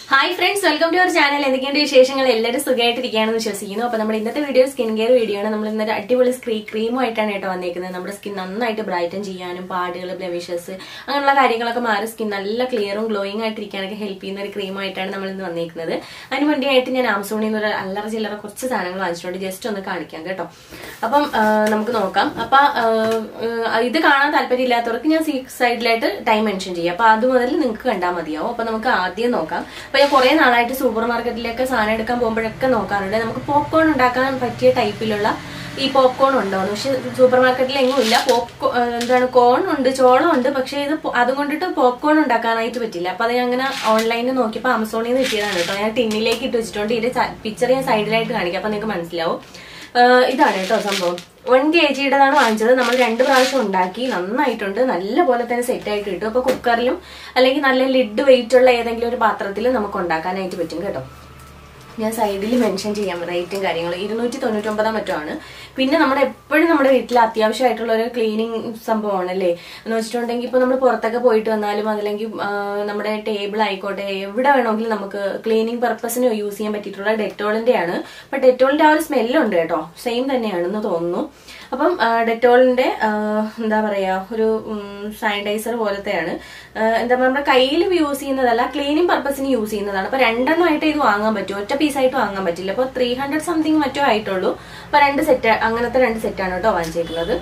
hi friends welcome to our channel എന്തൊക്കെയുണ്ട് വിശേഷങ്ങൾ എല്ലാവരും സുഖമായിട്ടിരിക്കുകയാണെന്ന് വിശ്വസിക്കുന്നു അപ്പൊ നമ്മുടെ ഇന്നത്തെ വീഡിയോ സ്കിൻ കെയർ വീഡിയോ ആണ് നമ്മൾ ഇന്നൊരു അടിപൊളി സ്ക്രീ ക്രീമുമായിട്ടാണ് കേട്ടോ വന്നേക്കുന്നത് നമ്മുടെ സ്കിൻ നന്നായിട്ട് ബ്രൈറ്റൻ ചെയ്യാനും പാടുകൾ ബ്ലവിഷസ് അങ്ങനെയുള്ള കാര്യങ്ങളൊക്കെ മാറി സ്കിൻ നല്ല ക്ലിയറും ഗ്ലോയിങ് ആയിട്ടിരിക്കാനൊക്കെ ഹെൽപ്പ് ചെയ്യുന്ന ഒരു ക്രീമായിട്ടാണ് നമ്മൾ ഇന്ന് വന്നേക്കുന്നത് അതിന് വേണ്ടിയായിട്ട് ഞാൻ ആമസോണിൽ നിന്ന് ഒരു അല്ലറ ചില്ലറ കുറച്ച് സാധനങ്ങൾ വാങ്ങിച്ചിട്ടുണ്ട് ജസ്റ്റ് ഒന്ന് കാണിക്കാം കേട്ടോ അപ്പം ആ, നമുക്ക് നോക്കാം അപ്പൊ ആ, ആ, ഇത് കാണാൻ താല്പര്യമില്ലാത്തവർക്ക് ഞാൻ സൈഡിലായിട്ട് ടൈം മെൻഷൻ ചെയ്യാം അപ്പൊ അത് മുതൽ നിങ്ങൾക്ക് കണ്ടാൽ മതിയാവും അപ്പൊ നമുക്ക് ആദ്യം നോക്കാം അപ്പൊ ഞാൻ കുറെ നാളായിട്ട് സൂപ്പർ മാർക്കറ്റിലേക്ക് സാധനം എടുക്കാൻ പോകുമ്പോഴൊക്കെ നോക്കാറുണ്ട് നമുക്ക് പോപ്കോൺ ഉണ്ടാക്കാൻ പറ്റിയ ടൈപ്പിലുള്ള ഈ പോപ്കോൺ ഉണ്ടോ പക്ഷെ സൂപ്പർ മാർക്കറ്റിൽ എങ്ങും ഇല്ല പോപ്കോ എന്താണ് കോൺ ഉണ്ട് ചോളം ഉണ്ട് പക്ഷെ ഇത് പൊ- അതും കൊണ്ടിട്ട് പോപ്കോൺ ഉണ്ടാക്കാനായിട്ട് പറ്റില്ല അപ്പൊ അത് ഞാൻ അങ്ങനെ ഓൺലൈനിൽ നോക്കിയപ്പോൾ ആമസോണിൽ നിന്ന് കിട്ടിയതാണ് കേട്ടോ ഞാൻ ടിന്നിലേക്ക് ഇട്ട് വെച്ചിട്ടുണ്ട് ഇതിന്റെ പിക്ചർ ഞാൻ സൈഡിലായിട്ട് കാണിക്കാം അപ്പൊ നിങ്ങൾക്ക് മനസ്സിലാവും ആഹ് ഇതാണ് കേട്ടോ സംഭവം വൺ കെ ജിയുടേതാണ് വാങ്ങിച്ചത് നമ്മൾ രണ്ട് പ്രാവശ്യം ഉണ്ടാക്കി നന്നായിട്ടുണ്ട് നല്ല പോലെ തന്നെ സെറ്റ് ആയിട്ട് കിട്ടും അപ്പൊ കുക്കറിലും അല്ലെങ്കിൽ നല്ല ലിഡ് വെയിറ്റ് ഉള്ള ഏതെങ്കിലും ഒരു പാത്രത്തിൽ നമുക്ക് ഉണ്ടാക്കാനായിട്ട് പറ്റും കേട്ടോ ഞാൻ സൈഡിൽ മെൻഷൻ ചെയ്യാം റേറ്റും കാര്യങ്ങളും ഇരുന്നൂറ്റി തൊണ്ണൂറ്റൊമ്പതാം മറ്റുമാണ് പിന്നെ നമ്മുടെ എപ്പോഴും നമ്മുടെ വീട്ടിൽ അത്യാവശ്യമായിട്ടുള്ള ഒരു ക്ലീനിങ് സംഭവമാണ് അല്ലേ എന്ന് വെച്ചിട്ടുണ്ടെങ്കിൽ ഇപ്പൊ നമ്മൾ പുറത്തൊക്കെ പോയിട്ട് വന്നാലും അതല്ലെങ്കിൽ ആ, നമ്മുടെ ടേബിൾ ആയിക്കോട്ടെ എവിടെ വേണമെങ്കിലും നമുക്ക് ക്ലീനിങ് പർപ്പസിന് യൂസ് ചെയ്യാൻ പറ്റിയിട്ടുള്ള ഡെറ്റോളിന്റെ ആണ് അപ്പൊ ഡെറ്റോളിന്റെ ആ ഒരു സ്മെല്ലുണ്ട് കേട്ടോ സെയിം തന്നെയാണെന്ന് തോന്നുന്നു അപ്പം ആ, ഡെറ്റോളിന്റെ ആ, എന്താ പറയാ ഒരു സാനിറ്റൈസർ പോലത്തെയാണ് ആ, എന്താ പറയുക നമ്മുടെ കയ്യിൽ യൂസ് ചെയ്യുന്നതല്ല ക്ലീനിങ് പർപ്പസിന് യൂസ് ചെയ്യുന്നതാണ് അപ്പൊ രണ്ടെണ്ണമായിട്ട് ഇത് വാങ്ങാൻ പറ്റും ഒറ്റ പീസായിട്ട് വാങ്ങാൻ പറ്റില്ല അപ്പൊ ത്രീ ഹൺഡ്രഡ് സംതിങ് മറ്റോ ആയിട്ടുള്ളൂ അപ്പൊ രണ്ട് സെറ്റ് അങ്ങനത്തെ രണ്ട് സെറ്റാണ് കേട്ടോ വാങ്ങിച്ചേക്കുന്നത്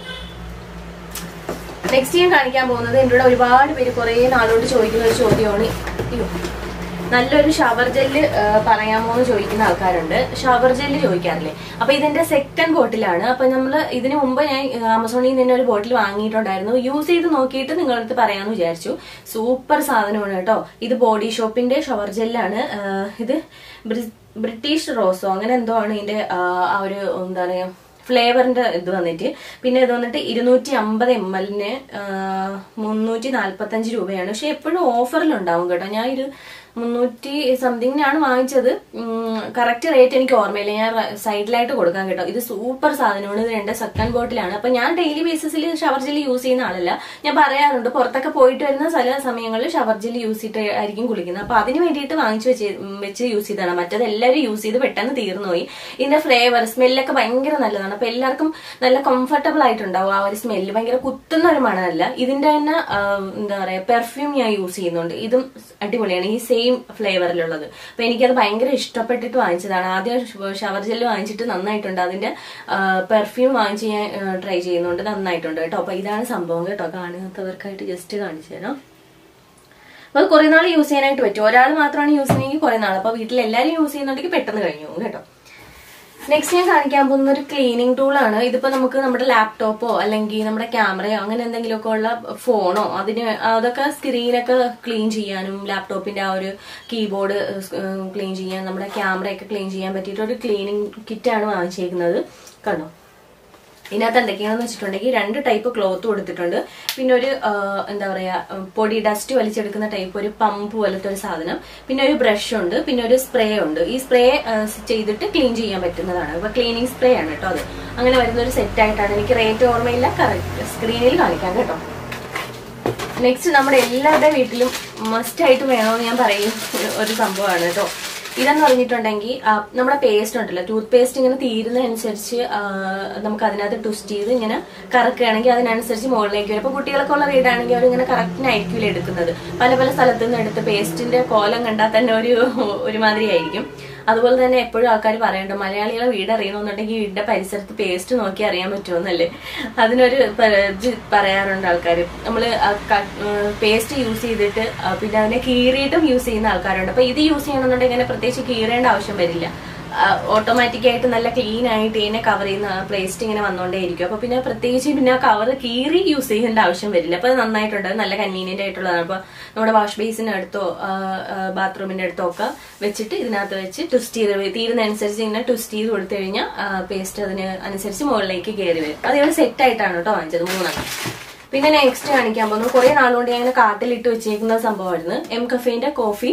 നെക്സ്റ്റ് ഞാൻ കാണിക്കാൻ പോകുന്നത് എൻ്റെ കൂടെ ഒരുപാട് പേര് കുറേ നാളോട് ചോദിക്കുന്ന ഒരു ചോദ്യമാണ് അയ്യോ നല്ലൊരു ഷവർ ജെല്ല് പറയാമോ എന്ന് ചോദിക്കുന്ന ആൾക്കാരുണ്ട് ഷവർ ജെല്ല് ചോദിക്കാറില്ലേ അപ്പൊ ഇതിന്റെ സെക്കൻഡ് ബോട്ടിലാണ് അപ്പൊ നമ്മൾ ഇതിനു മുമ്പ് ഞാൻ ആമസോണിൽ നിന്ന് തന്നെ ഒരു ബോട്ടിൽ വാങ്ങിയിട്ടുണ്ടായിരുന്നു യൂസ് ചെയ്ത് നോക്കിയിട്ട് നിങ്ങളുടെ അടുത്ത് പറയാമെന്ന് വിചാരിച്ചു സൂപ്പർ സാധനമാണ് കേട്ടോ ഇത് ബോഡി ഷോപ്പിന്റെ ഷവർ ജെല്ലാണ് ഇത് ബ്രി- ബ്രിട്ടീഷ് റോസോ അങ്ങനെ എന്തോ ആണ് ഇതിന്റെ ആ, ആ ഒരു എന്താ പറയാ ഫ്ലേവറിന്റെ ഇത് വന്നിട്ട് പിന്നെ ഇത് വന്നിട്ട് ഇരുന്നൂറ്റി അമ്പത് എം എല്ലിന് മുന്നൂറ്റി നാല്പത്തി അഞ്ച് രൂപയാണ് പക്ഷെ എപ്പോഴും ഓഫറിൽ ഉണ്ടാവും കേട്ടോ ഞാൻ ഇത് മുന്നൂറ്റി സംതിങ്ങിനാണ് വാങ്ങിച്ചത് കറക്റ്റ് റേറ്റ് എനിക്ക് ഓർമ്മയില്ല ഞാൻ സൈഡിലായിട്ട് കൊടുക്കാൻ കേട്ടോ ഇത് സൂപ്പർ സാധനമാണ് ഇത് രണ്ട് സെക്കൻഡ് ബോട്ടിലാണ് അപ്പൊ ഞാൻ ഡെയിലി ബേസിസിൽ ഷവർ ജെല്ലി യൂസ് ചെയ്യുന്ന ആളല്ല ഞാൻ പറയാറുണ്ട് പുറത്തൊക്കെ പോയിട്ട് വരുന്ന ചില സമയങ്ങളിൽ ഷവർ ജെല്ലി യൂസ് ചെയ്തിട്ട് ആയിരിക്കും കുളിക്കുന്നത് അപ്പൊ അതിന് വേണ്ടിയിട്ട് വാങ്ങിച്ചു വെച്ച് ഉം, വെച്ച് യൂസ് ചെയ്തതാണ് മറ്റത് എല്ലാവരും യൂസ് ചെയ്ത് പെട്ടെന്ന് തീർന്നു പോയി ഇതിന്റെ ഫ്ലേവർ സ്മെല്ലൊക്കെ ഭയങ്കര നല്ലതാണ് അപ്പൊ എല്ലാവർക്കും നല്ല കംഫർട്ടബിൾ ആയിട്ടുണ്ടാവും ആ ഒരു സ്മെല്ല് ഭയങ്കര കുത്തുന്ന ഒരു മണമല്ല ഇതിന്റെ തന്നെ ആ, എന്താ പറയാ പെർഫ്യൂം ഞാൻ യൂസ് ചെയ്യുന്നുണ്ട് ഇതും അടിപൊളിയാണ് ഈ സെയിം ഫ്ലേവറിലുള്ളത് അപ്പൊ എനിക്കത് ഭയങ്കര ഇഷ്ടപ്പെട്ടിട്ട് വാങ്ങിച്ചതാണ് ആദ്യം ഷവർ ജെല്ല് വാങ്ങിച്ചിട്ട് നന്നായിട്ടുണ്ട് അതിന്റെ പെർഫ്യൂം വാങ്ങിച്ച് ഞാൻ ട്രൈ ചെയ്യുന്നുണ്ട് നന്നായിട്ടുണ്ട് കേട്ടോ അപ്പൊ ഇതാണ് സംഭവം കേട്ടോ കാണുന്നവർക്കായിട്ട് ജസ്റ്റ് കാണിച്ചു തരാം അപ്പൊ അത് കുറെ നാൾ യൂസ് ചെയ്യാനായിട്ട് പറ്റും ഒരാൾ മാത്രമാണ് യൂസ് ചെയ്യുന്നെങ്കിൽ കുറെ നാൾ അപ്പൊ വീട്ടിൽ എല്ലാവരും യൂസ് ചെയ്യുന്നുണ്ടെങ്കിൽ പെട്ടെന്ന് കഴിഞ്ഞു പോകും കേട്ടോ നെക്സ്റ്റ് ഞാൻ കാണിക്കാൻ പോകുന്ന ഒരു ക്ലീനിങ് ടൂളാണ് ഇതിപ്പോ നമുക്ക് നമ്മുടെ ലാപ്ടോപ്പോ അല്ലെങ്കിൽ നമ്മുടെ ക്യാമറയോ അങ്ങനെ എന്തെങ്കിലുമൊക്കെ ഉള്ള ഫോണോ അതിന് അതൊക്കെ സ്ക്രീനൊക്കെ ക്ലീൻ ചെയ്യാനും ലാപ്ടോപ്പിന്റെ ആ ഒരു കീബോർഡ് ക്ലീൻ ചെയ്യാൻ നമ്മുടെ ക്യാമറയൊക്കെ ക്ലീൻ ചെയ്യാൻ പറ്റിയിട്ട് ഒരു ക്ലീനിങ് കിറ്റാണ് വാങ്ങിച്ചേക്കുന്നത് കണ്ടോ ഇതിനകത്ത് എന്തൊക്കെയാണെന്ന് വെച്ചിട്ടുണ്ടെങ്കിൽ രണ്ട് ടൈപ്പ് ക്ലോത്ത് കൊടുത്തിട്ടുണ്ട് പിന്നെ ഒരു ആ, എന്താ പറയാ ഉം, പൊടി ഡസ്റ്റ് വലിച്ചെടുക്കുന്ന ടൈപ്പ് ഒരു പമ്പ് പോലത്തെ ഒരു സാധനം പിന്നെ ഒരു ബ്രഷ് ഉണ്ട് പിന്നെ ഒരു സ്പ്രേ ഉണ്ട് ഈ സ്പ്രേ ചെയ്തിട്ട് ക്ലീൻ ചെയ്യാൻ പറ്റുന്നതാണ് അപ്പൊ ക്ലീനിങ് സ്പ്രേ ആണ് കേട്ടോ അത് അങ്ങനെ വരുന്ന ഒരു സെറ്റ് ആയിട്ടാണ് എനിക്ക് റേറ്റ് ഓർമ്മയില്ല കറക്റ്റ് സ്ക്രീനിൽ കാണിക്കാം കേട്ടോ നെക്സ്റ്റ് നമ്മുടെ എല്ലാവരുടെ വീട്ടിലും മസ്റ്റ് ആയിട്ട് വേണമെന്ന് ഞാൻ പറയും ഒരു- ഒരു സംഭവമാണ് കേട്ടോ ഇതെന്ന് പറഞ്ഞിട്ടുണ്ടെങ്കിൽ ആ, നമ്മുടെ പേസ്റ്റ് ഉണ്ടല്ലോ ടൂത്ത് പേസ്റ്റ് ഇങ്ങനെ തീരുന്നതനുസരിച്ച് ആ, നമുക്ക് അതിനകത്ത് ട്വിസ്റ്റ് ചെയ്ത് ഇങ്ങനെ കറക്കുകയാണെങ്കിൽ അതിനനുസരിച്ച് മുകളിലേക്ക് വരും അപ്പൊ കുട്ടികളൊക്കെ ഉള്ള വീടാണെങ്കിൽ അവർ ഇങ്ങനെ കറക്റ്റിനായിരിക്കില്ല എടുക്കുന്നത് പല പല സ്ഥലത്തു നിന്ന് എടുത്ത് പേസ്റ്റിന്റെ കോലം കണ്ടാൽ തന്നെ ഒരു ഒരുമാതിരി ആയിരിക്കും അതുപോലെ തന്നെ എപ്പോഴും ആൾക്കാർ പറയുന്നുണ്ട് മലയാളികളെ വീട് അറിയണമെന്നുണ്ടെങ്കിൽ വീടിന്റെ പരിസരത്ത് പേസ്റ്റ് നോക്കി അറിയാൻ പറ്റുമെന്നല്ലേ അതിനൊരു പ- ഇത് പറയാറുണ്ട് ആൾക്കാർ നമ്മൾ പേസ്റ്റ് യൂസ് ചെയ്തിട്ട് ആ, പിന്നെ അതിനെ കീറിയിട്ടും യൂസ് ചെയ്യുന്ന ആൾക്കാരുണ്ട് അപ്പൊ ഇത് യൂസ് ചെയ്യണമെന്നുണ്ടെങ്കിൽ അങ്ങനെ പ്രത്യേകിച്ച് കീറേണ്ട ആവശ്യം വരില്ല ഓട്ടോമാറ്റിക് ആയിട്ട് നല്ല ക്ലീൻ ആയിട്ട് ഇതിനെ കവർ ചെയ്യുന്ന പേസ്റ്റ് ഇങ്ങനെ വന്നുകൊണ്ടേയിരിക്കും അപ്പൊ പിന്നെ പ്രത്യേകിച്ച് പിന്നെ ആ കവർ കീറി യൂസ് ചെയ്യേണ്ട ആവശ്യം വരില്ല അപ്പൊ അത് നന്നായിട്ടുണ്ട് അത് നല്ല കൺവീനിയന്റ് ആയിട്ടുള്ളതാണ് അപ്പൊ നമ്മുടെ വാഷ് ബേസിന്റെ അടുത്തോ ബാത്റൂമിന്റെ അടുത്തോ ഒക്കെ വെച്ചിട്ട് ഇതിനകത്ത് വെച്ച് ട്വിസ്റ്റ് ചെയ്ത് തീരുന്നതനുസരിച്ച് ഇങ്ങനെ ട്വിസ്റ്റ് ചെയ്ത് കൊടുത്തു കഴിഞ്ഞാൽ പേസ്റ്റ് അതിന് അനുസരിച്ച് മുകളിലേക്ക് കയറി വരും അത് ഇവിടെ സെറ്റ് ആയിട്ടാണ് കേട്ടോ വാങ്ങിച്ചത് മൂന്നെണ്ണം പിന്നെ നെക്സ്റ്റ് കാണിക്കാൻ പോകുന്നു കുറെ നാളുകൊണ്ട് ഞാൻ ഇങ്ങനെ കാട്ടിലിട്ട് വെച്ചേക്കുന്ന സംഭവമായിരുന്നു എം കഫേന്റെ കോഫി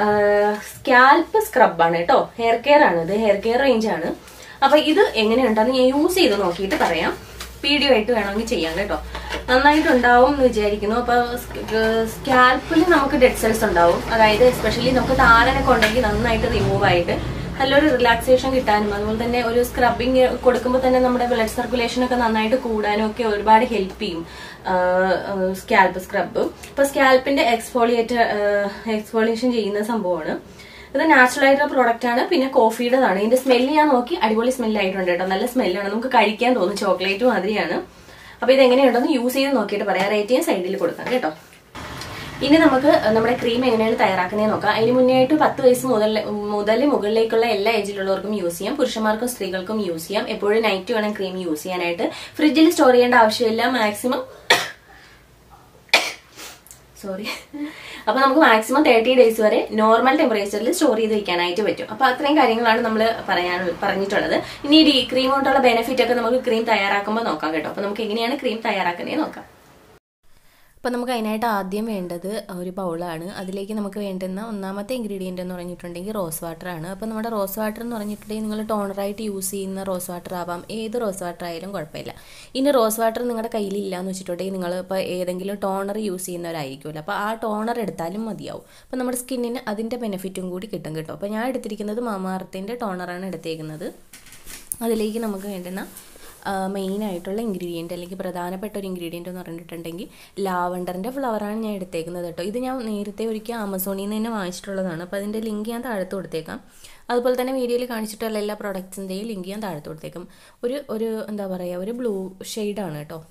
സ്കാൽപ്പ് സ്ക്രബാണ് കേട്ടോ ഹെയർ കെയർ ആണ് ഇത് ഹെയർ കെയർ റേഞ്ച് ആണ് അപ്പൊ ഇത് എങ്ങനെയുണ്ടെന്ന് ഞാൻ യൂസ് ചെയ്ത് നോക്കിയിട്ട് പറയാം വീഡിയോ ആയിട്ട് വേണമെങ്കിൽ ചെയ്യാം കേട്ടോ നന്നായിട്ടുണ്ടാവും എന്ന് വിചാരിക്കുന്നു അപ്പൊ സ്കാൽപ്പിൽ നമുക്ക് ഡെഡ് സെൽസ് ഉണ്ടാവും അതായത് എസ്പെഷ്യലി നമുക്ക് താരനൊക്കെ ഉണ്ടെങ്കിൽ നന്നായിട്ട് റിമൂവ് ആയിട്ട് നല്ലൊരു റിലാക്സേഷൻ കിട്ടാനും അതുപോലെ തന്നെ ഒരു സ്ക്രബിങ് കൊടുക്കുമ്പോൾ തന്നെ നമ്മുടെ ബ്ലഡ് സർക്കുലേഷൻ ഒക്കെ നന്നായിട്ട് കൂടാനും ഒക്കെ ഒരുപാട് ഹെൽപ്പ് ചെയ്യും സ്കാൽപ്പ് സ്ക്രബ് ഇപ്പൊ സ്കാൽപ്പിന്റെ എക്സ്ഫോളിയേറ്റ് എക്സ്ഫോളിയേഷൻ ചെയ്യുന്ന സംഭവമാണ് ഇത് നാച്ചുറൽ ആയിട്ടുള്ള പ്രോഡക്റ്റ് ആണ് പിന്നെ കോഫിയുടേതാണ് ഇതിന്റെ സ്മെല്ല് ഞാൻ നോക്കി അടിപൊളി സ്മെല്ല് ആയിട്ടുണ്ട് കേട്ടോ നല്ല സ്മെല്ലാണ് നമുക്ക് കഴിക്കാൻ തോന്നും ചോക്ലേറ്റ് മാതിരിയാണ് അപ്പൊ ഇത് എങ്ങനെയുണ്ടെന്ന് യൂസ് ചെയ്ത് നോക്കിയിട്ട് പറയാം റേറ്റ് ഞാൻ സൈഡിൽ കൊടുക്കാം കേട്ടോ ഇനി നമുക്ക് നമ്മുടെ ക്രീം എങ്ങനെയാണ് തയ്യാറാക്കുന്നത് നോക്കാം അതിന് മുന്നേ ആയിട്ട് പത്ത് വയസ്സ് മുതൽ മുതൽ മുകളിലേക്കുള്ള എല്ലാ ഏജിലുള്ളവർക്കും യൂസ് ചെയ്യാം പുരുഷന്മാർക്കും സ്ത്രീകൾക്കും യൂസ് ചെയ്യാം എപ്പോഴും നൈറ്റ് വേണം ക്രീം യൂസ് ചെയ്യാനായിട്ട് ഫ്രിഡ്ജിൽ സ്റ്റോർ ചെയ്യേണ്ട ആവശ്യമില്ല മാക്സിമം സോറി അപ്പൊ നമുക്ക് മാക്സിമം തേർട്ടി ഡേയ്സ് വരെ നോർമൽ ടെമ്പറേച്ചറിൽ സ്റ്റോർ ചെയ്ത് വെക്കാനായിട്ട് പറ്റും അപ്പൊ അത്രയും കാര്യങ്ങളാണ് നമ്മൾ പറയാൻ പറഞ്ഞിട്ടുള്ളത് ഇനി ഈ ക്രീം കൊണ്ടുള്ള ബെനിഫിറ്റ് ഒക്കെ നമുക്ക് ക്രീം തയ്യാറാക്കുമ്പോൾ നോക്കാം കേട്ടോ അപ്പൊ നമുക്ക് എങ്ങനെയാണ് ക്രീം തയ്യാറാക്കുന്നത് നോക്കാം അപ്പോൾ നമുക്ക് അതിനായിട്ട് ആദ്യം വേണ്ടത് ഒരു ബൗളാണ് അതിലേക്ക് നമുക്ക് വേണ്ടുന്ന ഒന്നാമത്തെ ഇൻഗ്രീഡിയൻ്റ് എന്ന് പറഞ്ഞിട്ടുണ്ടെങ്കിൽ റോസ് വാട്ടർ ആണ് അപ്പോൾ നമ്മുടെ റോസ് വാട്ടർ എന്ന് പറഞ്ഞിട്ടുണ്ടെങ്കിൽ നിങ്ങൾ ടോണറായിട്ട് യൂസ് ചെയ്യുന്ന റോസ് വാട്ടർ ആവാം ഏത് റോസ് വാട്ടർ ആയാലും കുഴപ്പമില്ല ഇനി റോസ് വാട്ടർ നിങ്ങളുടെ കയ്യിലില്ല എന്ന് വെച്ചിട്ടുണ്ടെങ്കിൽ നിങ്ങൾ ഇപ്പോൾ ഏതെങ്കിലും ടോണർ യൂസ് ചെയ്യുന്നവരായിരിക്കുമല്ലോ അപ്പോൾ ആ ടോണർ എടുത്താലും മതിയാവും അപ്പോൾ നമ്മുടെ സ്കിന്നിന് അതിൻ്റെ ബെനിഫിറ്റും കൂടി കിട്ടും കേട്ടോ അപ്പോൾ ഞാൻ എടുത്തിരിക്കുന്നത് മാമാർത്തിൻ്റെ ടോണറാണ് എടുത്തേക്കുന്നത് അതിലേക്ക് നമുക്ക് വേണ്ടുന്ന മെയിൻ ആയിട്ടുള്ള ഇൻഗ്രീഡിയൻറ്റ് അല്ലെങ്കിൽ പ്രധാനപ്പെട്ട ഒരു ഇൻഗ്രീഡിയൻറ്റ് എന്ന് പറഞ്ഞിട്ടുണ്ടെങ്കിൽ ലാവണ്ടറിൻ്റെ ഫ്ലവറാണ് ഞാൻ എടുത്തേക്കുന്നത് കേട്ടോ ഇത് ഞാൻ നേരത്തെ ഒരിക്കൽ ആമസോണിൽ നിന്ന് തന്നെ വാങ്ങിച്ചിട്ടുള്ളതാണ് അപ്പോൾ അതിൻ്റെ ലിങ്ക് ഞാൻ താഴത്ത് കൊടുത്തേക്കാം അതുപോലെ തന്നെ വീഡിയോയിൽ കാണിച്ചിട്ടുള്ള എല്ലാ പ്രൊഡക്ട്സിൻ്റെയും ലിങ്ക് ഞാൻ താഴത്ത് കൊടുത്തേക്കാം ഒരു ഒരു എന്താ പറയുക ഒരു ബ്ലൂ ഷെയ്ഡാണ് കേട്ടോ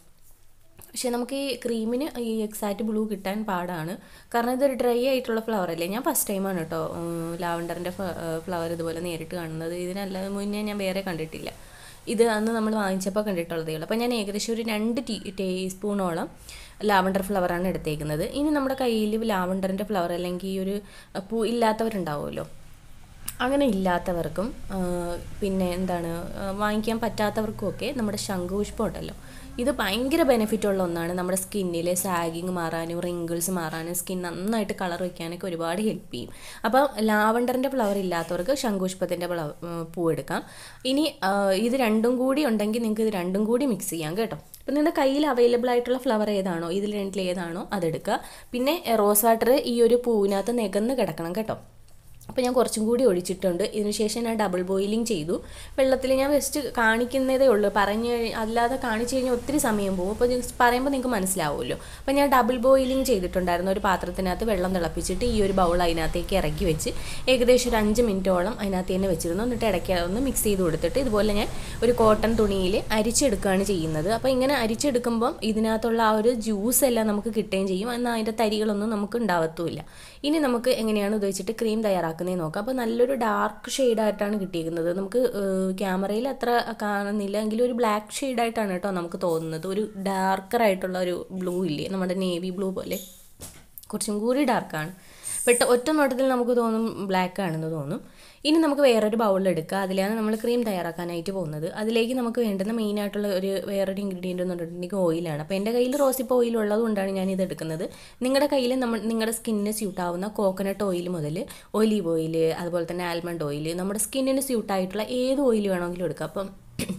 പക്ഷേ നമുക്ക് ഈ ക്രീമിന് ഈ എക്സാക്റ്റ് ബ്ലൂ കിട്ടാൻ പാടാണ് കാരണം ഇതൊരു ഡ്രൈ ആയിട്ടുള്ള ഫ്ലവർ അല്ലേ ഞാൻ ഫസ്റ്റ് ടൈമാണ് കേട്ടോ ലാവണ്ടറിൻ്റെ ഫ്ലവർ ഇതുപോലെ നേരിട്ട് കാണുന്നത് ഇതിനല്ലാതെ മുന്നേ ഞാൻ വേറെ കണ്ടിട്ടില്ല ഇത് അന്ന് നമ്മൾ വാങ്ങിച്ചപ്പോൾ കണ്ടിട്ടുള്ളതേ ഉള്ളൂ അപ്പോൾ ഞാൻ ഏകദേശം ഒരു രണ്ട് ടീ ടീസ്പൂണോളം ലാവണ്ടർ ഫ്ലവറാണ് എടുത്തേക്കുന്നത് ഇനി നമ്മുടെ കയ്യിൽ ലാവണ്ടറിൻ്റെ ഫ്ലവർ അല്ലെങ്കിൽ ഈ ഒരു പൂ ഇല്ലാത്തവരുണ്ടാവുമല്ലോ അങ്ങനെ ഇല്ലാത്തവർക്കും പിന്നെ എന്താണ് വാങ്ങിക്കാൻ പറ്റാത്തവർക്കും ഒക്കെ നമ്മുടെ ശംഖുപുഷ്പം ഉണ്ടല്ലോ ഇത് ഭയങ്കര ബെനിഫിറ്റ് ഉള്ള ഒന്നാണ് നമ്മുടെ സ്കിന്നിലെ സാഗിങ് മാറാനും റിങ്കിൾസ് മാറാനും സ്കിൻ നന്നായിട്ട് കളർ വയ്ക്കാനൊക്കെ ഒരുപാട് ഹെൽപ്പ് ചെയ്യും അപ്പോൾ ലാവണ്ടറിൻ്റെ ഫ്ലവർ ഇല്ലാത്തവർക്ക് ശംഖുപുഷ്പത്തിൻ്റെ പൂ എടുക്കാം ഇനി ഇത് രണ്ടും കൂടി ഉണ്ടെങ്കിൽ നിങ്ങൾക്ക് ഇത് രണ്ടും കൂടി മിക്സ് ചെയ്യാം കേട്ടോ അപ്പം നിങ്ങളുടെ കയ്യിൽ അവൈലബിൾ ആയിട്ടുള്ള ഫ്ലവർ ഏതാണോ ഇതിൽ രണ്ടിൽ ഏതാണോ അതെടുക്കുക പിന്നെ റോസ് വാട്ടർ ഈ ഒരു പൂവിനകത്ത് നികന്ന് കിടക്കണം കേട്ടോ അപ്പോൾ ഞാൻ കുറച്ചും കൂടി ഒഴിച്ചിട്ടുണ്ട് ഇതിനുശേഷം ഞാൻ ഡബിൾ ബോയിലിംഗ് ചെയ്തു വെള്ളത്തിൽ ഞാൻ ജസ്റ്റ് കാണിക്കുന്നതേ ഉള്ളൂ പറഞ്ഞ് അല്ലാതെ കാണിച്ചു കഴിഞ്ഞാൽ ഒത്തിരി സമയം പോകും അപ്പോൾ ജസ്റ്റ് പറയുമ്പോൾ നിങ്ങൾക്ക് മനസ്സിലാവുമല്ലോ അപ്പോൾ ഞാൻ ഡബിൾ ബോയിലിംഗ് ചെയ്തിട്ടുണ്ടായിരുന്നു ഒരു പാത്രത്തിനകത്ത് വെള്ളം തിളപ്പിച്ചിട്ട് ഈ ഒരു ബൗൾ അതിനകത്തേക്ക് ഇറക്കി വെച്ച് ഏകദേശം ഒരു അഞ്ച് മിനിറ്റോളം അതിനകത്ത് തന്നെ വെച്ചിരുന്നു എന്നിട്ട് ഇടയ്ക്ക് ഒന്ന് മിക്സ് ചെയ്ത് കൊടുത്തിട്ട് ഇതുപോലെ ഞാൻ ഒരു കോട്ടൺ തുണിയിൽ അരിച്ചെടുക്കുകയാണ് ചെയ്യുന്നത് അപ്പോൾ ഇങ്ങനെ അരിച്ചെടുക്കുമ്പം ഇതിനകത്തുള്ള ആ ഒരു ജ്യൂസ് എല്ലാം നമുക്ക് കിട്ടുകയും ചെയ്യും എന്നാൽ അതിൻ്റെ തരികളൊന്നും നമുക്ക് ഉണ്ടാവത്തുമില്ല ഇനി നമുക്ക് എങ്ങനെയാണ് ഉപയോഗിച്ചിട്ട് ക്രീം തയ്യാറാക്കുന്നത് നോക്കാം അപ്പോൾ നല്ലൊരു ഡാർക്ക് ഷെയ്ഡായിട്ടാണ് കിട്ടിയിരിക്കുന്നത് നമുക്ക് ക്യാമറയിൽ അത്ര കാണുന്നില്ല എങ്കിലും ഒരു ബ്ലാക്ക് ഷെയ്ഡായിട്ടാണ് കേട്ടോ നമുക്ക് തോന്നുന്നത് ഒരു ഡാർക്കർ ആയിട്ടുള്ള ഒരു ബ്ലൂ ഇല്ലേ നമ്മുടെ നേവി ബ്ലൂ പോലെ കുറച്ചും കൂടി ഡാർക്കാണ് പെട്ട ഒറ്റ നോട്ടത്തിൽ നമുക്ക് തോന്നും ബ്ലാക്ക് ആണെന്ന് തോന്നും ഇനി നമുക്ക് വേറൊരു ബൗളിൽ എടുക്കുക അതിലാണ് നമ്മൾ ക്രീം തയ്യാറാക്കാനായിട്ട് പോകുന്നത് അതിലേക്ക് നമുക്ക് വേണ്ടുന്ന മെയിനായിട്ടുള്ള ഒരു വേറൊരു ഇൻഗ്രീഡിയൻ്റ് എന്ന് പറഞ്ഞിട്ടുണ്ടെങ്കിൽ ഓയിലാണ് അപ്പോൾ എൻ്റെ കയ്യിൽ റോസിപ്പ് ഓയിൽ ഉള്ളത് കൊണ്ടാണ് ഞാൻ ഇത് എടുക്കുന്നത് നിങ്ങളുടെ കയ്യിൽ നമ്മൾ നിങ്ങളുടെ സ്കിന്നിന് സ്യൂട്ട് ആവുന്ന കോക്കനട്ട് ഓയിൽ മുതൽ ഒലീവ് ഓയിൽ അതുപോലെ തന്നെ ആൽമണ്ട് ഓയിൽ നമ്മുടെ സ്കിന്നിന് സ്യൂട്ടായിട്ടുള്ള ഏത് ഓയിൽ വേണമെങ്കിലും എടുക്കാം അപ്പം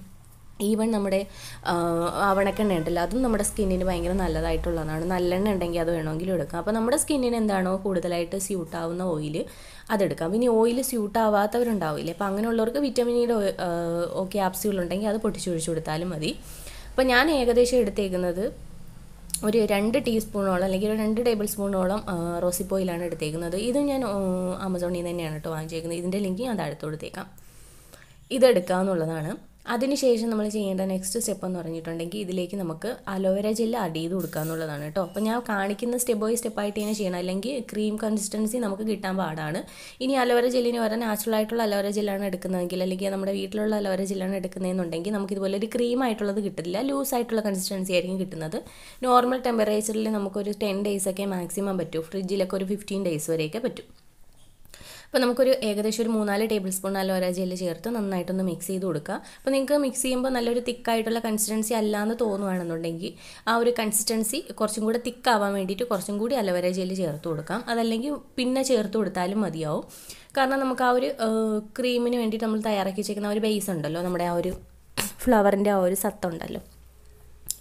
ഈവൻ നമ്മുടെ ആവണക്കെണ്ണ ഉണ്ടല്ലോ അതും നമ്മുടെ സ്കിന്നിന് ഭയങ്കര നല്ലതായിട്ടുള്ളതാണ് നല്ലെണ്ണ ഉണ്ടെങ്കിൽ അത് വേണമെങ്കിലും എടുക്കാം അപ്പോൾ നമ്മുടെ സ്കിന്നിന് എന്താണോ കൂടുതലായിട്ട് സ്യൂട്ട് ആവുന്ന ഓയിൽ അതെടുക്കാം പിന്നെ ഓയിൽ സ്യൂട്ട് ആവാത്തവരുണ്ടാവില്ലേ അപ്പോൾ അങ്ങനെയുള്ളവർക്ക് വിറ്റമിനിയുടെ ക്യാപ്സ്യൂൾ ഉണ്ടെങ്കിൽ അത് പൊട്ടിച്ചൊഴിച്ചു കൊടുത്താലും മതി അപ്പോൾ ഞാൻ ഏകദേശം എടുത്തേക്കുന്നത് ഒരു രണ്ട് ടീസ്പൂണോളം അല്ലെങ്കിൽ ഒരു രണ്ട് ടേബിൾ സ്പൂണോളം റോസിപ്പ് ഓയിലാണ് എടുത്തേക്കുന്നത് ഇത് ഞാൻ ആമസോണിൽ നിന്ന് തന്നെയാണ് കേട്ടോ വാങ്ങിച്ചേക്കുന്നത് ഇതിൻ്റെ ലിങ്ക് ഞാൻ താഴത്ത് കൊടുത്തേക്കാം ഇതെടുക്കാമെന്നുള്ളതാണ് അതിനുശേഷം നമ്മൾ ചെയ്യേണ്ട നെക്സ്റ്റ് സ്റ്റെപ്പ് എന്ന് പറഞ്ഞിട്ടുണ്ടെങ്കിൽ ഇതിലേക്ക് നമുക്ക് അലോവേര ജെല്ല് ആഡ് ചെയ്ത് കൊടുക്കുക എന്നുള്ളതാണ് കേട്ടോ അപ്പോൾ ഞാൻ കാണിക്കുന്ന സ്റ്റെപ്പ് ബൈ സ്റ്റെപ്പ് ആയിട്ട് തന്നെ ചെയ്യണം അല്ലെങ്കിൽ ക്രീം കൺസിസ്റ്റൻസി നമുക്ക് കിട്ടാൻ പാടാണ് ഇനി അലോവേര ജെല്ലിന് വരാൻ നാച്ചുറൽ ആയിട്ടുള്ള അലോവേര ജെല്ലാണ് എടുക്കുന്നതെങ്കിൽ അല്ലെങ്കിൽ നമ്മുടെ വീട്ടിലുള്ള അലോവേര ജെല്ലാണ് എടുക്കുന്നതെന്നുണ്ടെങ്കിൽ നമുക്ക് ഇതുപോലെ ഒരു ക്രീം ആയിട്ടുള്ളത് കിട്ടില്ല ലൂസ് ആയിട്ടുള്ള കൺസിസ്റ്റൻസി ആയിരിക്കും കിട്ടുന്നത് നോർമൽ ടെമ്പറേച്ചറിൽ നമുക്കൊരു ടെൻ ഡേയ്സ് ഒക്കെ മാക്സിമം പറ്റൂ ഫ്രിഡ്ജിലൊക്കെ ഒരു ഫിഫ്റ്റീൻ ഡേയ്സ് വരെയൊക്കെ പറ്റും അപ്പോൾ നമുക്കൊരു ഏകദേശം ഒരു മൂന്നാല് ടേബിൾ സ്പൂൺ അലോവേര ജെല്ല് ചേർത്ത് നന്നായിട്ടൊന്ന് മിക്സ് ചെയ്ത് കൊടുക്കുക അപ്പോൾ നിങ്ങൾക്ക് മിക്സ് ചെയ്യുമ്പോൾ നല്ലൊരു തിക്കായിട്ടുള്ള കൺസിസ്റ്റൻസി അല്ലാന്ന് തോന്നുവാണെന്നുണ്ടെങ്കിൽ ആ ഒരു കൺസിസ്റ്റൻസി കുറച്ചും കൂടെ തിക്കാവാൻ വേണ്ടിയിട്ട് കുറച്ചും കൂടി അലോവേര ജെല്ല് ചേർത്ത് കൊടുക്കാം അതല്ലെങ്കിൽ പിന്നെ ചേർത്ത് കൊടുത്താലും മതിയാവും കാരണം നമുക്ക് ആ ഒരു ക്രീമിന് വേണ്ടിയിട്ട് നമ്മൾ തയ്യാറാക്കി വെച്ചേക്കുന്ന ആ ഒരു ബേസ് ഉണ്ടല്ലോ നമ്മുടെ ആ ഒരു ഫ്ലവറിൻ്റെ ആ ഒരു സത്തുണ്ടല്ലോ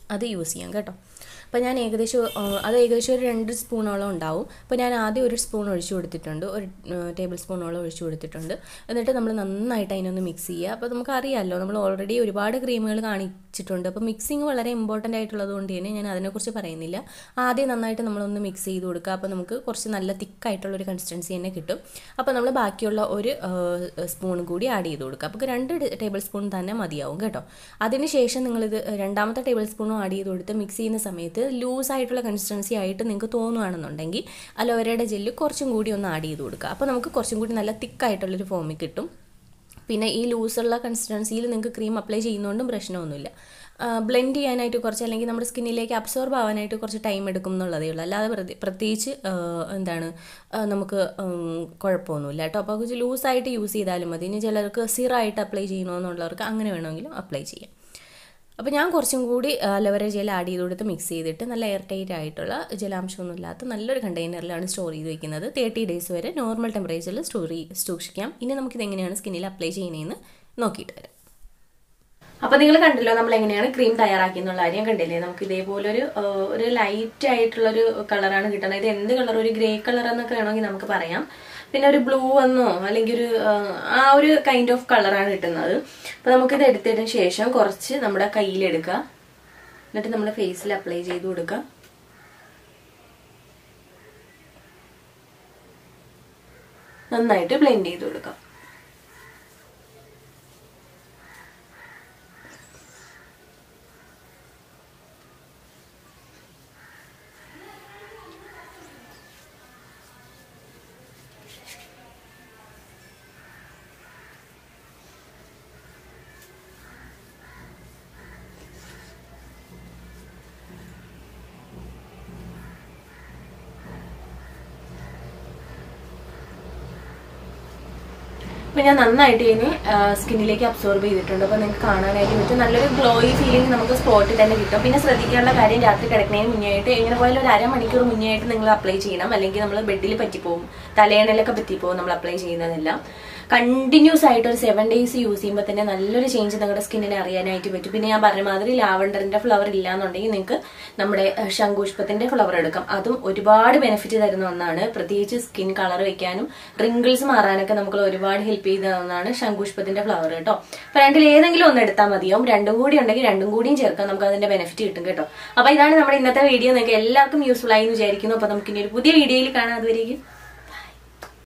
അത് യൂസ് ചെയ്യാം കേട്ടോ അപ്പോൾ ഞാൻ ഏകദേശം ആ, അത് ഏകദേശം ഒരു രണ്ട് സ്പൂണോളം ഉണ്ടാവും അപ്പോൾ ഞാൻ ആദ്യം ഒരു സ്പൂൺ ഒഴിച്ചു കൊടുത്തിട്ടുണ്ട് ഒരു ടേബിൾ സ്പൂണോളം ഒഴിച്ചു കൊടുത്തിട്ടുണ്ട് എന്നിട്ട് നമ്മൾ നന്നായിട്ട് അതിനൊന്ന് മിക്സ് ചെയ്യുക അപ്പോൾ നമുക്ക് അറിയാമല്ലോ നമ്മൾ ഓൾറെഡി ഒരുപാട് ക്രീമുകൾ കാണിച്ചിട്ടുണ്ട് അപ്പോൾ മിക്സിങ് വളരെ ഇമ്പോർട്ടൻ്റ് ആയിട്ടുള്ളത് കൊണ്ട് തന്നെ ഞാൻ അതിനെക്കുറിച്ച് പറയുന്നില്ല ആദ്യം നന്നായിട്ട് നമ്മളൊന്ന് മിക്സ് ചെയ്ത് കൊടുക്കുക അപ്പോൾ നമുക്ക് കുറച്ച് നല്ല തിക്കായിട്ടുള്ളൊരു കൺസിസ്റ്റൻസി തന്നെ കിട്ടും അപ്പോൾ നമ്മൾ ബാക്കിയുള്ള ഒരു സ്പൂൺ കൂടി ആഡ് ചെയ്ത് കൊടുക്കുക അപ്പോൾ രണ്ട് ടേബിൾ സ്പൂൺ തന്നെ മതിയാവും കേട്ടോ അതിനുശേഷം നിങ്ങളിത് രണ്ടാമത്തെ ടേബിൾ സ്പൂണും ആഡ് ചെയ്ത് കൊടുത്ത് മിക്സ് ചെയ്യുന്ന സമയത്ത് ലൂസ് ആയിട്ടുള്ള കൺസിസ്റ്റൻസി ആയിട്ട് നിങ്ങൾക്ക് തോന്നുകയാണെന്നുണ്ടെങ്കിൽ അലോവേരയുടെ ജെല്ല് കുറച്ചും കൂടി ഒന്ന് ആഡ് ചെയ്ത് കൊടുക്കുക അപ്പോൾ നമുക്ക് കുറച്ചും കൂടി നല്ല തിക്കായിട്ടുള്ളൊരു ഫോമിൽ കിട്ടും പിന്നെ ഈ ലൂസുള്ള കൺസിസ്റ്റൻസിയിൽ നിങ്ങൾക്ക് ക്രീം അപ്ലൈ ചെയ്യുന്നതുകൊണ്ടും പ്രശ്നമൊന്നുമില്ല ബ്ലെൻഡ് ചെയ്യാനായിട്ട് കുറച്ച് അല്ലെങ്കിൽ നമ്മുടെ സ്കിന്നിലേക്ക് അബ്സോർബ് ആവാനായിട്ട് കുറച്ച് ടൈം എടുക്കും എന്നുള്ളതേ ഉള്ളൂ അല്ലാതെ പ്രതി- പ്രത്യേകിച്ച് ആ, എന്താണ് ആ, നമുക്ക് ഉം, കുഴപ്പമൊന്നുമില്ല കേട്ടോ അപ്പോൾ കുറച്ച് ലൂസായിട്ട് യൂസ് ചെയ്താലും മതി ഇനി ചിലർക്ക് സിറായിട്ട് അപ്ലൈ ചെയ്യണമെന്നുള്ളവർക്ക് അങ്ങനെ വേണമെങ്കിലും അപ്ലൈ ചെയ്യാം അപ്പോൾ ഞാൻ കുറച്ചും കൂടി അലവര ജെൽ ആഡ് ചെയ്ത് കൊടുത്ത് മിക്സ് ചെയ്തിട്ട് നല്ല എയർ ടൈറ്റ് ആയിട്ടുള്ള ജലാംശമൊന്നും ഇല്ലാത്ത നല്ലൊരു കണ്ടെയ്നറിലാണ് സ്റ്റോർ ചെയ്ത് വെക്കുന്നത് തേർട്ടി ഡേയ്സ് വരെ നോർമൽ ടെമ്പറേച്ചറിൽ സ്റ്റോർ സൂക്ഷിക്കാം ഇനി നമുക്കിത് എങ്ങനെയാണ് സ്കിന്നിൽ അപ്ലൈ ചെയ്യുന്നതെന്ന് നോക്കിയിട്ട് വരാം അപ്പൊ നിങ്ങൾ കണ്ടല്ലോ നമ്മൾ എങ്ങനെയാണ് ക്രീം തയ്യാറാക്കി എന്നുള്ള കാര്യം കണ്ടില്ലേ നമുക്ക് ഇതേപോലൊരു ആ, ഒരു ലൈറ്റ് ആയിട്ടുള്ള ഒരു കളറാണ് കിട്ടുന്നത് ഇത് എന്ത് കളർ ഒരു ഗ്രേ കളർ എന്നൊക്കെ വേണമെങ്കിൽ നമുക്ക് പറയാം പിന്നെ ഒരു ബ്ലൂ എന്നോ അല്ലെങ്കിൽ ഒരു ആ, ആ ഒരു കൈൻഡ് ഓഫ് കളറാണ് കിട്ടുന്നത് അപ്പൊ നമുക്കിത് എടുത്തതിന് ശേഷം കുറച്ച് നമ്മുടെ കയ്യിലെടുക്കുക എന്നിട്ട് നമ്മുടെ ഫേസിൽ അപ്ലൈ ചെയ്ത് കൊടുക്കുക നന്നായിട്ട് ബ്ലെൻഡ് ചെയ്ത് കൊടുക്കാം അപ്പൊ ഞാൻ നന്നായിട്ട് ഇതിനെ സ്കിന്നിലേക്ക് അബ്സോർബ് ചെയ്തിട്ടുണ്ട് അപ്പൊ നിങ്ങൾക്ക് കാണാനായിട്ട് പറ്റും നല്ലൊരു ഗ്ലോയി ഫീലിംഗ് നമുക്ക് സ്പോട്ടിൽ തന്നെ കിട്ടും പിന്നെ ശ്രദ്ധിക്കാനുള്ള കാര്യം രാത്രി കിടക്കുന്നതിന് മുന്നേ ആയിട്ട് എങ്ങനെ പോയാലും ഒരു അരമണിക്കൂർ മുന്നേ ആയിട്ട് നിങ്ങൾ അപ്ലൈ ചെയ്യണം അല്ലെങ്കിൽ നമ്മൾ ബെഡിൽ പറ്റിപ്പോവും തലയണയിലൊക്കെ പറ്റിപ്പോവും നമ്മൾ അപ്ലൈ ചെയ്യുന്നതെല്ലാം കണ്ടിന്യൂസ് ആയിട്ട് ഒരു സെവൻ ഡേയ്സ് യൂസ് ചെയ്യുമ്പോൾ തന്നെ നല്ലൊരു ചേഞ്ച് നിങ്ങളുടെ സ്കിന്നിനെ അറിയാനായിട്ട് പറ്റും പിന്നെ ഞാൻ പറഞ്ഞ മാതിരി ലാവണ്ടറിന്റെ ഫ്ലവർ ഇല്ലാന്നുണ്ടെങ്കിൽ നിങ്ങൾക്ക് നമ്മുടെ അഹ്, ശംഖുഷ്പത്തിന്റെ ഫ്ലവർ എടുക്കാം അതും ഒരുപാട് ബെനിഫിറ്റ് തരുന്ന ഒന്നാണ് പ്രത്യേകിച്ച് സ്കിൻ കളർ വെക്കാനും റിങ്കിൾസ് മാറാനൊക്കെ നമുക്ക് ഒരുപാട് ഹെൽപ്പ് ചെയ്യുന്ന ഒന്നാണ് ശംഖുഷ്പത്തിന്റെ ഫ്ലവർ കേട്ടോ അപ്പൊ രണ്ടിൽ ഏതെങ്കിലും ഒന്ന് എടുത്താൽ മതിയാവും രണ്ടും കൂടി ഉണ്ടെങ്കിൽ രണ്ടും കൂടിയും ചേർക്കാം നമുക്ക് അതിന്റെ ബെനിഫിറ്റ് കിട്ടും കേട്ടോ അപ്പൊ ഇതാണ് നമ്മുടെ ഇന്നത്തെ വീഡിയോ നിങ്ങൾക്ക് എല്ലാവർക്കും യൂസ്ഫുൾ ആയി എന്ന് വിചാരിക്കുന്നു അപ്പൊ നമുക്ക് ഇനി ഒരു പുതിയ വീഡിയോയിൽ കാണാം അതുവരേക്കും